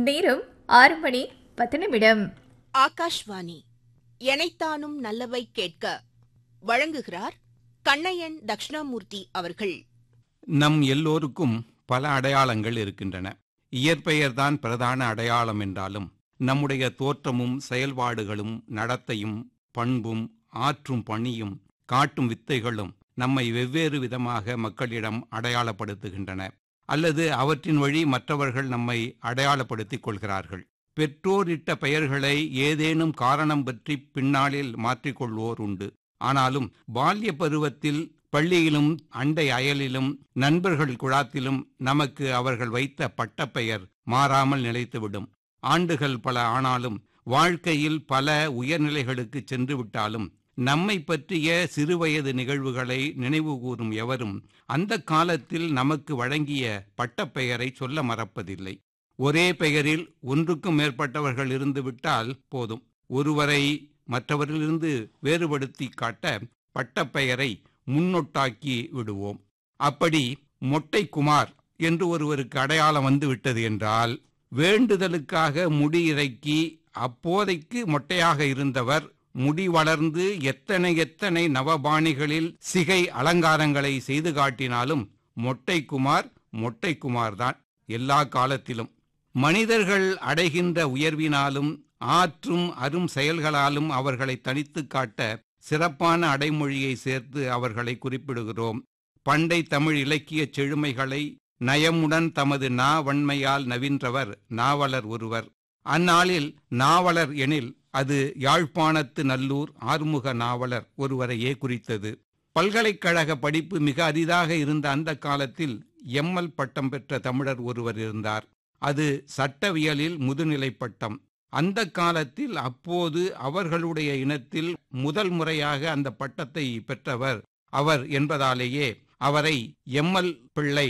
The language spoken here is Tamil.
நேரம் ஆறு மணி பத்து நிமிடம் ஆகாஷ்வாணி எனைத்தானும் நல்லவை கேட்க வழங்குகிறார் கண்ணையன் தக்ஷணாமூர்த்தி அவர்கள் நம் எல்லோருக்கும் பல அடையாளங்கள் இருக்கின்றன இயற்பெயர்தான் பிரதான அடையாளம் என்றாலும் நம்முடைய தோற்றமும் செயல்பாடுகளும் நடத்தையும் பண்பும் ஆற்றும் பணியும் காட்டும் வித்தைகளும் நம்மை வெவ்வேறு விதமாக மக்களிடம் அடையாளப்படுத்துகின்றன அல்லது அவற்றின் வழி மற்றவர்கள் நம்மை அடையாளப்படுத்திக் கொள்கிறார்கள் பெற்றோரிட்ட பெயர்களை ஏதேனும் காரணம் பற்றி பின்னாளில் மாற்றிக்கொள்வோர் உண்டு ஆனாலும் பால்ய பருவத்தில் பள்ளியிலும் அண்டை அயலிலும் நண்பர்கள் குழாத்திலும் நமக்கு அவர்கள் வைத்த பட்டப்பெயர் மாறாமல் நிலைத்துவிடும் ஆண்டுகள் பல ஆனாலும் வாழ்க்கையில் பல உயர்நிலைகளுக்கு சென்று விட்டாலும் நம்மை பற்றிய சிறுவயது நிகழ்வுகளை நினைவுகூரும் எவரும் அந்த காலத்தில் நமக்கு வழங்கிய பட்டப்பெயரை சொல்ல மறப்பதில்லை ஒரே பெயரில் ஒன்றுக்கும் மேற்பட்டவர்கள் இருந்துவிட்டால் போதும் ஒருவரை மற்றவரிலிருந்து வேறுபடுத்தி காட்ட பட்டப்பெயரை முன்னொட்டாக்கி விடுவோம் அப்படி மொட்டை குமார் என்று ஒருவருக்கு அடையாளம் வந்து விட்டது என்றால் வேண்டுதலுக்காக முடி இறக்கி அப்போதைக்கு மொட்டையாக இருந்தவர் முடி வளர்ந்து எத்தனை எத்தனை நவபாணிகளில் சிகை அலங்காரங்களை செய்து காட்டினாலும் மொட்டை குமார் மொட்டை குமார்தான் எல்லா காலத்திலும் மனிதர்கள் அடைகின்ற உயர்வினாலும் ஆற்றும் அரும் செயல்களாலும் அவர்களை தனித்து காட்ட சிறப்பான அடைமொழியை சேர்த்து அவர்களை குறிப்பிடுகிறோம் பண்டை தமிழ் இலக்கியச் செழுமைகளை நயமுடன் தமது நா வன்மையால் நவின்றவர் நாவலர் ஒருவர் அந்நாளில் நாவலர் எனில் அது யாழ்ப்பாணத்து நல்லூர் ஆறுமுக நாவலர் ஒருவரையே குறித்தது பல்கலைக்கழக படிப்பு மிக அரிதாக இருந்த அந்த காலத்தில் எம்எல் பட்டம் பெற்ற தமிழர் ஒருவர் இருந்தார் அது சட்டவியலில் முதுநிலை பட்டம் அந்த காலத்தில் அப்போது அவர்களுடைய இனத்தில் முதல் முறையாக அந்த பட்டத்தை பெற்றவர் அவர் என்பதாலேயே அவரை எம்எல் பிள்ளை